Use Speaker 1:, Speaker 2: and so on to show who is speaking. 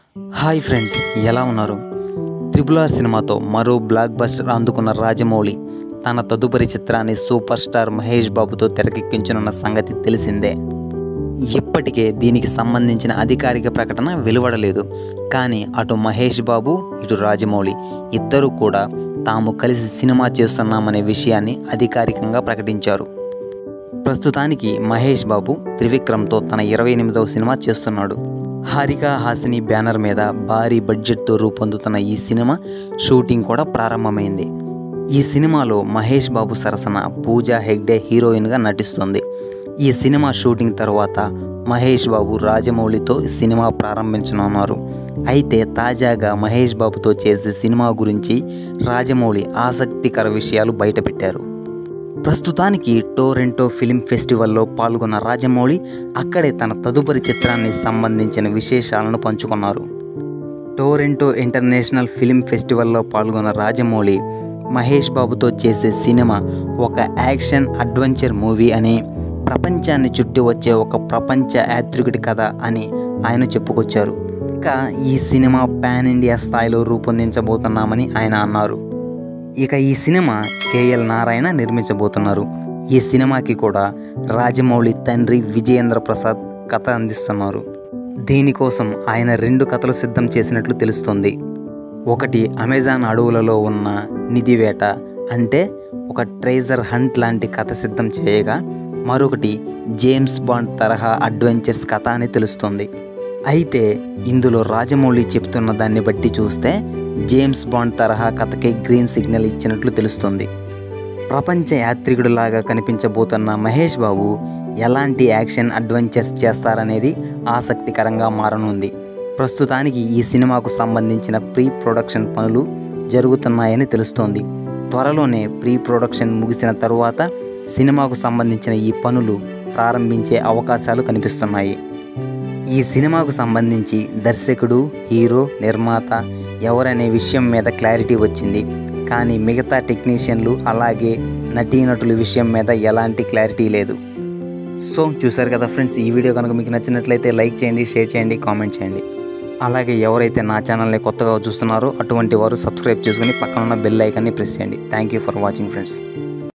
Speaker 1: hi friends ఎలా ఉన్నారు triple R సినిమాతో మరో బ్లాక్ బస్టర్ అందుకున్న రాజమౌళి తన తదుపరి చిత్రాన్ని సూపర్ స్టార్ మహేష్ బాబుతో తెరకెక్కించనున్న సంగతి తెలిసిందే ఇప్పటికే దీనికి సంబంధించిన అధికారిక ప్రకటన వెలువడలేదు కానీ అటు మహేష్ బాబు ఇటు రాజమౌళి ఇద్దరు కూడా తాము కలిసి సినిమా చేస్తున్నామనే విషయాన్ని అధికారికంగా ప్రకటించారు ప్రస్తుతానికి మహేష్ బాబు త్రివిక్రమ్తో తన ఇరవై ఎనిమిదవ సినిమా చేస్తున్నాడు హారిక హాసిని బ్యానర్ మీద భారీ బడ్జెట్తో రూపొందుతున్న ఈ సినిమా షూటింగ్ కూడా ప్రారంభమైంది ఈ సినిమాలో మహేష్ బాబు సరసన పూజా హెగ్డే హీరోయిన్గా నటిస్తుంది ఈ సినిమా షూటింగ్ తర్వాత మహేష్ బాబు రాజమౌళితో సినిమా ప్రారంభించనున్నారు అయితే తాజాగా మహేష్ బాబుతో చేసే సినిమా గురించి రాజమౌళి ఆసక్తికర విషయాలు బయటపెట్టారు ప్రస్తుతానికి టోరెంటో ఫిలిం ఫెస్టివల్లో పాల్గొన్న రాజమౌళి అక్కడే తన తదుపరి చిత్రాన్ని సంబంధించిన విశేషాలను పంచుకున్నారు టోరెంటో ఇంటర్నేషనల్ ఫిలిం ఫెస్టివల్లో పాల్గొన్న రాజమౌళి మహేష్ బాబుతో చేసే సినిమా ఒక యాక్షన్ అడ్వెంచర్ మూవీ అని ప్రపంచాన్ని చుట్టి వచ్చే ఒక ప్రపంచ యాత్రికుడి కథ అని ఆయన చెప్పుకొచ్చారు ఇక ఈ సినిమా పాన్ ఇండియా స్థాయిలో రూపొందించబోతున్నామని ఆయన అన్నారు ఇక ఈ సినిమా కేఎల్ నారాయణ నిర్మించబోతున్నారు ఈ సినిమాకి కూడా రాజమౌళి తండ్రి విజయేంద్ర ప్రసాద్ కథ అందిస్తున్నారు దీనికోసం ఆయన రెండు కథలు సిద్ధం చేసినట్లు తెలుస్తుంది ఒకటి అమెజాన్ అడవులలో ఉన్న నిధివేట అంటే ఒక ట్రేజర్ హంట్ లాంటి కథ సిద్ధం చేయగా మరొకటి జేమ్స్ బాండ్ తరహా అడ్వెంచర్స్ కథ అని తెలుస్తుంది అయితే ఇందులో రాజమౌళి చెప్తున్న దాన్ని బట్టి చూస్తే జేమ్స్ బాండ్ తరహా కథకే గ్రీన్ సిగ్నల్ ఇచ్చినట్లు తెలుస్తుంది ప్రపంచ యాత్రికుడిలాగా కనిపించబోతున్న మహేష్ బాబు ఎలాంటి యాక్షన్ అడ్వెంచర్స్ చేస్తారనేది ఆసక్తికరంగా మారనుంది ప్రస్తుతానికి ఈ సినిమాకు సంబంధించిన ప్రీ ప్రొడక్షన్ పనులు జరుగుతున్నాయని తెలుస్తోంది త్వరలోనే ప్రీ ప్రొడక్షన్ ముగిసిన తరువాత సినిమాకు సంబంధించిన ఈ పనులు ప్రారంభించే అవకాశాలు కనిపిస్తున్నాయి ఈ సినిమాకు సంబంధించి దర్శకుడు హీరో నిర్మాత ఎవరనే విషయం మీద క్లారిటీ వచ్చింది కానీ మిగతా టెక్నీషియన్లు అలాగే నటీనటుల విషయం మీద ఎలాంటి క్లారిటీ లేదు సో చూసారు కదా ఫ్రెండ్స్ ఈ వీడియో కనుక మీకు నచ్చినట్లయితే లైక్ చేయండి షేర్ చేయండి కామెంట్ చేయండి అలాగే ఎవరైతే నా ఛానల్ని కొత్తగా చూస్తున్నారో అటువంటి వారు సబ్స్క్రైబ్ చేసుకుని పక్కన ఉన్న బెల్ ఐకాన్ని ప్రెస్ చేయండి thank you for watching friends